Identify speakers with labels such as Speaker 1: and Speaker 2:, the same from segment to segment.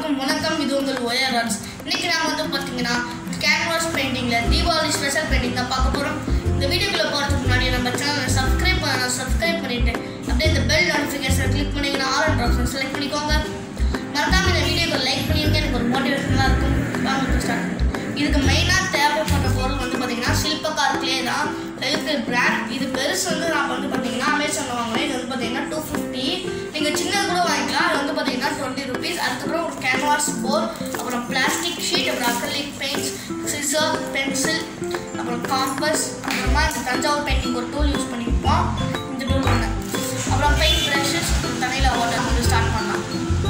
Speaker 1: அனைவருக்கும் வணக்கம் இது உங்கள் ஒயர் ஆர்ட்ஸ் இன்னைக்கு நாம வந்து பார்த்தீங்கன்னா கேன்வாஸ் பெயிண்டிங்கில் தீபாவளி ஸ்பெஷல் பெயிண்டிங் தான் பார்க்க போகிறோம் இந்த வீடியோக்குள்ள போகிறதுக்கு முன்னாடி நம்ம சேனலை சப்ஸ்கிரைப் பண்ண சப்ஸ்கிரைப் பண்ணிட்டு அப்படியே இந்த பெல் நோட்டிஃபிகேஷன் கிளிக் பண்ணிங்கன்னா ஆல் அண்ட் ஆப்ஷன் செலக்ட் பண்ணிக்கோங்க மறக்காம இந்த வீடியோக்கு லைக் பண்ணிருங்க எனக்கு ஒரு மோட்டிவேஷனாக இருக்கும் வாங்க ஸ்டார்ட் இதுக்கு மெயினாக தேவைப்படுற பொருள் வந்து பார்த்தீங்கன்னா சில்பக்கார் கிளே தான் இருக்கிற பிராண்ட் இது பெருசு வந்து நான் வந்து பார்த்தீங்கன்னா அமேசானில் வாங்கினேன் இது வந்து பார்த்தீங்கன்னா டூ ஃபிஃப்டி நீங்கள் சின்னது கூட வாங்கிக்கலாம் அது வந்து பார்த்தீங்கன்னா டுவெண்ட்டி ருபீஸ் அதுக்கப்புறம் ஒரு கேன்வாஸ் போர் அப்புறம் பிளாஸ்டிக் ஷீட் அப்புறம் அக்ரலிக் பெயிண்ட்ஸ் சிசர் பென்சில் அப்புறம் காம்பஸ் அப்புறமா இந்த தஞ்சாவூர் பெயிண்டிங் ஒரு டூல் யூஸ் பண்ணிப்போம் இந்த டூல் ஒன்று அப்புறம் பெயிண்ட் ப்ரஷஸ் தண்ணியில் வாட்டர் வந்து ஸ்டார்ட் பண்ணலாம்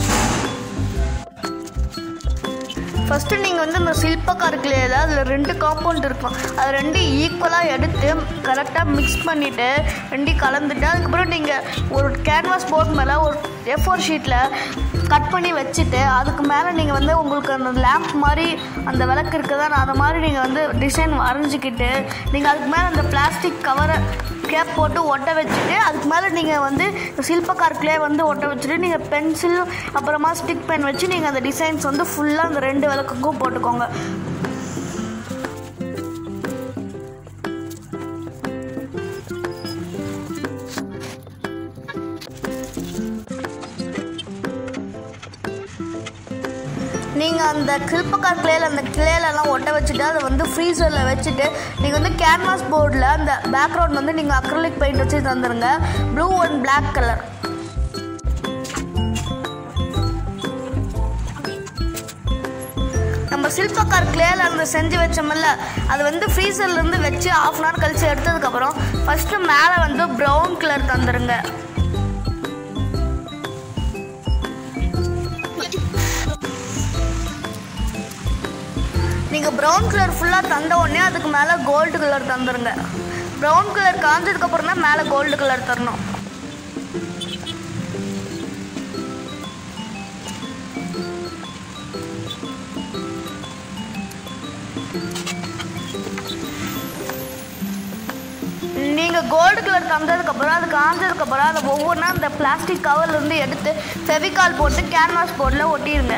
Speaker 2: ஃபஸ்ட்டு நீங்கள் வந்து இந்த சில்பக்கார் கிளேயில் அதில் ரெண்டு காம்பவுண்ட் இருக்கும் அது ரெண்டு ஈக்குவலாக எடுத்து கரெக்டாக மிக்ஸ் பண்ணிவிட்டு ரெண்டையும் கலந்துட்டு அதுக்கப்புறம் நீங்கள் ஒரு கேன்வாஸ் போர்ட் மேலே ஒரு ஏ ஃபோர் ஷீட்டில் கட் பண்ணி வச்சுட்டு அதுக்கு மேலே நீங்கள் வந்து உங்களுக்கு அந்த லேம்ப் மாதிரி அந்த விளக்கு இருக்குதா அந்த மாதிரி நீங்கள் வந்து டிசைன் வரைஞ்சிக்கிட்டு நீங்கள் அதுக்கு மேலே அந்த பிளாஸ்டிக் கவரை கேப் போட்டு ஒட்ட வச்சுட்டு அதுக்கு மேலே நீங்கள் வந்து சில்பக்கார் கிளே வந்து ஒட்ட வச்சுட்டு நீங்கள் பென்சில் அப்புறமா ஸ்டிக் பென் வச்சு நீங்கள் அந்த டிசைன்ஸ் வந்து ஃபுல்லாக அந்த ரெண்டு விளக்குக்கும் போட்டுக்கோங்க நீங்கள் அந்த சில்பக்கார் கிளேல அந்த கிளேலெல்லாம் ஒட்ட வச்சுட்டு அதை வந்து ஃப்ரீசரில் வச்சுட்டு நீங்கள் வந்து கேன்வாஸ் போர்டில் அந்த பேக்ரவுண்ட் வந்து நீங்கள் அக்ரலிக் பெயிண்ட் வச்சு தந்துடுங்க ப்ளூ அண்ட் Black கலர் நம்ம சில்பக்கார் கிளேல அந்த செஞ்சு வச்சோம்ல அது வந்து ஃப்ரீசர்லேருந்து வச்சு ஆஃப் அன் ஹவர் கழிச்சு எடுத்ததுக்கப்புறம் ஃபஸ்ட்டு மேலே வந்து ப்ரௌன் கலர் தந்துடுங்க நீங்கள் ப்ரௌன் கலர் ஃபுல்லாக தந்த உடனே அதுக்கு மேலே கோல்டு கலர் தந்துடுங்க ப்ரௌன் கலர் காஞ்சதுக்கப்புறம் தான் மேலே கோல்டு கலர் தரணும் நீங்கள் கோல்டு கலர் தந்ததுக்கப்புறம் அது காஞ்சதுக்கப்புறம் அதை ஒவ்வொன்றா அந்த பிளாஸ்டிக் கவர்லேருந்து எடுத்து ஃபெவிகால் போட்டு கேன்வாஸ் போர்டில் ஒட்டிடுங்க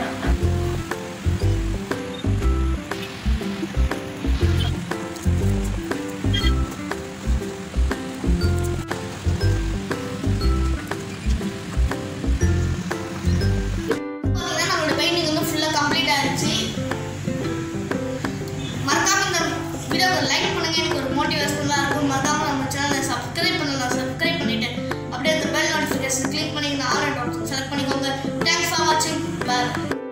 Speaker 1: பார்த்தீங்கன்னா நம்மளோட பெயிண்டிங் வந்து ஃபுல்லாக கம்ப்ளீட் ஆயிடுச்சு மறக்காம இந்த வீடியோவை லைக் பண்ணுங்க எனக்கு ஒரு மோட்டிவேஷனலாக இருக்கும் மறக்காம நம்ம சேனலை சப்ஸ்கிரைப் பண்ணலாம் சப்ஸ்கிரைப் பண்ணிட்டு அப்படியே அந்த பெல் நோட்டிஃபிகேஷன் கிளிக் பண்ணி ஆல் அண்ட் ஆப்ஷன் செலக்ட் பண்ணிக்கோங்க தேங்க்ஸ் ஃபார் வாட்சிங் பாய்